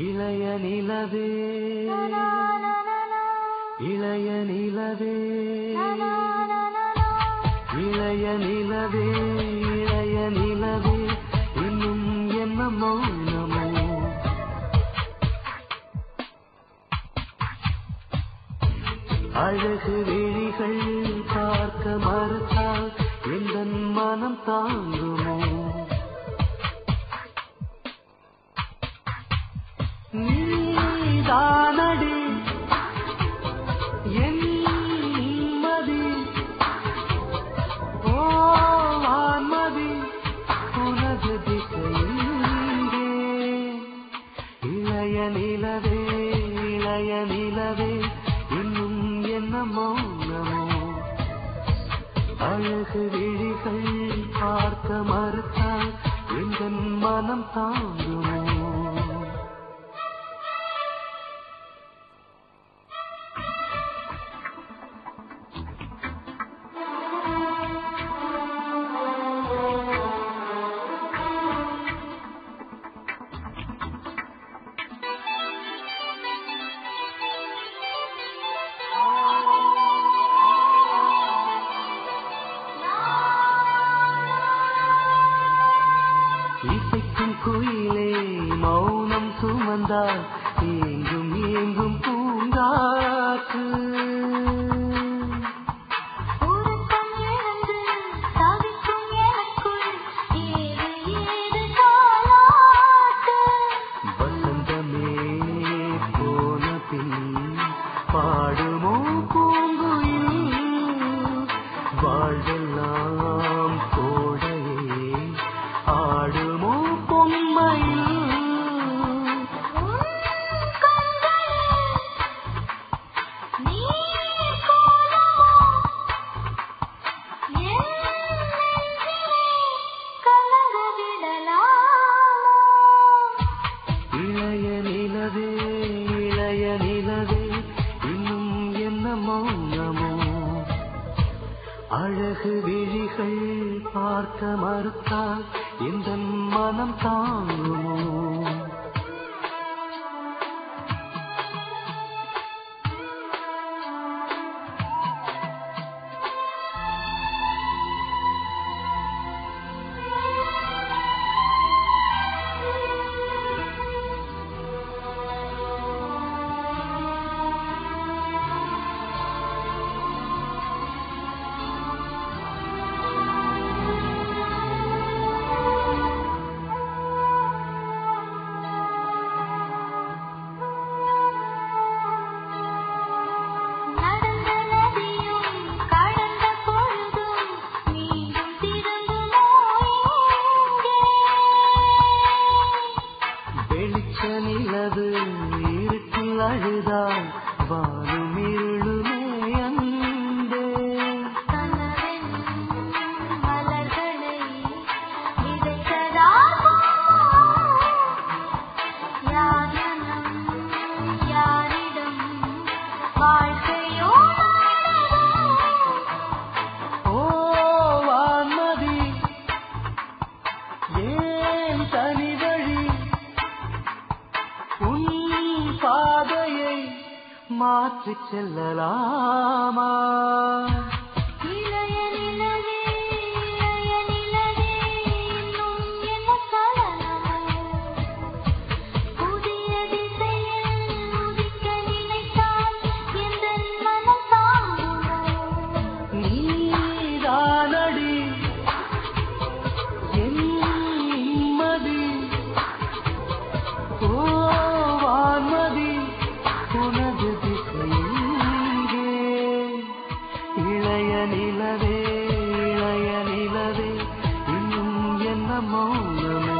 இளைய நிலவே இளைய நிலவே இளைய நிலவே இளைய நிலவே இன்னும் என்ன மௌனமோ அழகு விழிகள் பார்க்க மறுத்தால் எந்த மனம் தாங்குமோ நீதானடி என் நிம்மதி ஓ வான்மதி உனது திசையிலே இளைய நிலவே இளைய நிலவே இன்னும் என்ன மௌனமோ அழகு விழிகள் பார்க்க மறுத்தால் எந்த மனம் தாங்குமோ இசைக்கும் குயிலே மௌனம் சுமந்தால் ஏங்கும் ஏங்கும் பூங்காற்று உறக்கம் இழந்து தவிக்கும் எனக்குள் ஏது ஏது தாலாட்டு வசந்தமே போன பின் பாடுமோ பூங்குயில் வாழ்வெல்லாம் கோடையே ஆடுமோ பொம்மையில் உன் கண்களில் நீர் கோலமோ என் நெஞ்சிலே கலங்க விடலாமோ இளைய நிலவே இளைய நிலவே இன்னும் என்ன மௌனமோ அழகு விழிகள் பார்க்க மறுத்தால் எந்த மனம் தாங்குமோ நடந்த நதியும் கடந்த பொழுதும் மீண்டும் திரும்புமோ எங்கே வெளிச்ச நிலவு இருட்டில் அழுதால் வாழும் இருளுமே அன்பே கனவெனும் மலர்களை விதைத்ததாகும். யார் மனம், யாரிடம் வாழ்க்கையோ நாடகம். ஓ வான்மதி ஏன் தனி வழி உன் பாதையை மாற்றிச் செல்லலாமா இளைய நிலவே, இளைய நிலவே, இன்னும் என்ன சலனமோ? புதிய திசையில் உதிக்க நினைத்தால் எந்தன் மனம் தாங்குமோ? நீதானடி என் நிம்மதி ஓ வான்மதி உனது திசையிலே இளைய நிலவே இளைய நிலவே இன்னும் என்ன மௌனமோ